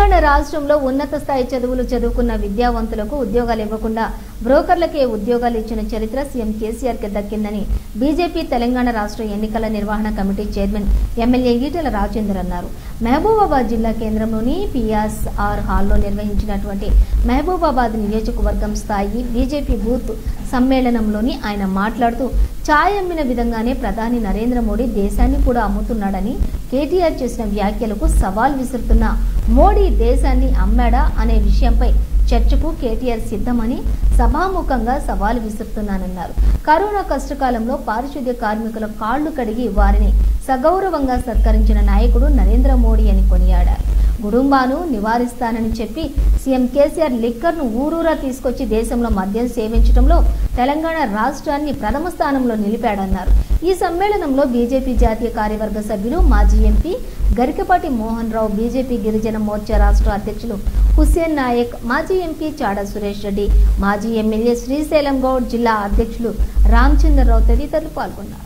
తెలంగాణ రాష్ట్రంలో ఉన్నత స్థాయి చదువులు చదువుకున్న విద్యావంతులకు ఉద్యోగాలు ఇవ్వకుండా బ్రోకర్లకే ఉద్యోగాలు ఇచ్చిన చరిత్ర సీఎం కేసీఆర్ కి దక్కిందని బీజేపీ తెలంగాణ రాష్ట్ర ఎన్నికల నిర్వహణ committee chairman MLA Etela Rajender అన్నారు మహబూబాబాద్ జిల్లా కేంద్రంలోని పిఎస్ఆర్ హాల్లో నిర్వహించినటువంటి మహబూబాబాద్ నియోజకవర్గం స్థాయి బీజేపీ బూత్ సమ్మేళనంలోని ఆయన మాట్లాడుతూ ఛాయ్ అమ్మిన విధంగానే ప్రధాని నరేంద్ర మోడీ దేశాన్ని కూడా అమ్ముతున్నాడని కేటీఆర్ చేసిన వ్యాఖ్యలకు సవాల్ విసురుతున్న మోడీ దేశాన్ని అమ్మాడా అనే విషయంపై చర్చకు కేటీఆర్ సిద్ధమని సభాముఖంగా సవాల్ విసురుతున్నానన్నారు కరోనా కష్టకాలంలో పారిశుద్ధ్య కార్మికుల కాళ్లు కడిగి వారిని సగౌరవంగా సత్కరించిన నాయకుడు నరేంద్ర మోడీ అని కొనియాడారు గుడుంబాను నివారిస్తానని చెప్పి సీఎం కేసీఆర్ లిక్కర్ను ఊరూరా తీసుకొచ్చి దేశంలో మద్యం సేవించడంలో తెలంగాణ రాష్ట్రాన్ని ప్రథమ స్థానంలో నిలిపాడన్నారు ఈ సమ్మేళనంలో బీజేపీ జాతీయ కార్యవర్గ సభ్యులు మాజీ ఎంపీ గరికపాటి మోహన్ రావు బీజేపీ గిరిజన మోర్చా రాష్ట్ర అధ్యక్షులు హుస్సేన్ నాయక్ మాజీ ఎంపీ చాడా సురేష్ రెడ్డి మాజీ ఎమ్మెల్యే శ్రీశైలం గౌడ్ జిల్లా అధ్యక్షులు రామచంద్రరావు తదితరులు పాల్గొన్నారు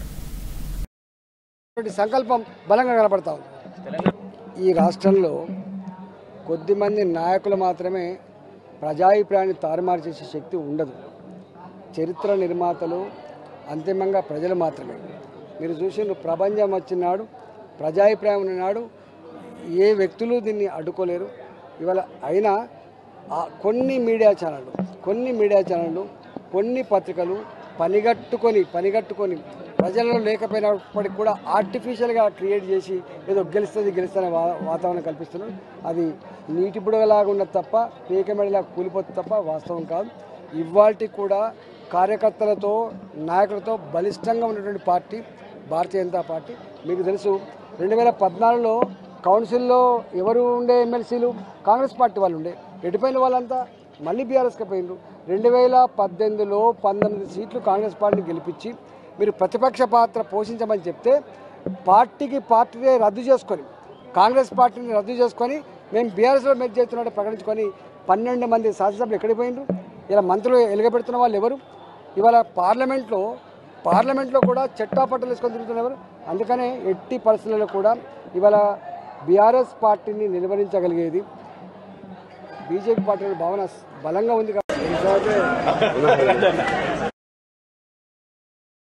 ఇటువంటి సంకల్పం బలంగా కనపడతా ఉంది ఈ రాష్ట్రంలో కొద్దిమంది నాయకులు మాత్రమే ప్రజాభిప్రాయాన్ని తారుమారు చేసే శక్తి ఉండదు చరిత్ర నిర్మాతలు అంతిమంగా ప్రజలు మాత్రమే మీరు చూసిన ప్రపంచం వచ్చినాడు ప్రజాభిప్రాయం ఉన్నాడు ఏ వ్యక్తులు దీన్ని అడ్డుకోలేరు ఇవాళ అయినా ఆ కొన్ని మీడియా ఛానళ్ళు కొన్ని మీడియా ఛానళ్ళు కొన్ని పత్రికలు పనిగట్టుకొని పనిగట్టుకొని ప్రజలలో లేకపోయినప్పటికి కూడా ఆర్టిఫిషియల్గా క్రియేట్ చేసి ఏదో గెలుస్తుంది గెలుస్తుంది వా వాతావరణం కల్పిస్తున్నారు అది నీటి బుడగలాగా ఉన్నది తప్ప పీకమెడలా కూలిపోతుంది తప్ప వాస్తవం కాదు ఇవాల్టి కూడా కార్యకర్తలతో నాయకులతో బలిష్టంగా ఉన్నటువంటి పార్టీ భారతీయ జనతా పార్టీ మీకు తెలుసు రెండు వేల పద్నాలుగులో కౌన్సిల్లో ఎవరు ఉండే ఎమ్మెల్సీలు కాంగ్రెస్ పార్టీ వాళ్ళు ఉండే ఎటుపోయిన వాళ్ళంతా మళ్ళీ బీఆర్ఎస్కి పోయినరు రెండు వేల పద్దెనిమిదిలో పంతొమ్మిది సీట్లు కాంగ్రెస్ పార్టీని గెలిపించి మీరు ప్రతిపక్ష పాత్ర పోషించమని చెప్తే పార్టీకి పార్టీనే రద్దు చేసుకొని కాంగ్రెస్ పార్టీని రద్దు చేసుకొని మేము బీఆర్ఎస్లో మెచ్ చేస్తున్నట్టు ప్రకటించుకొని పన్నెండు మంది శాసనసభ్యులు ఎక్కడికి పోయినరు ఇలా మంత్రులు ఎలుగబెడుతున్న వాళ్ళు ఎవరు ఇవాళ పార్లమెంట్లో పార్లమెంట్లో కూడా చట్టాపట్టలు వేసుకొని తిరుగుతున్నారు అందుకనే ఎట్టి పరిస్థితుల్లో కూడా ఇవాళ బీఆర్ఎస్ పార్టీని నిలువరించగలిగేది బీజేపీ పార్టీ భావన బలంగా ఉంది కాబట్టి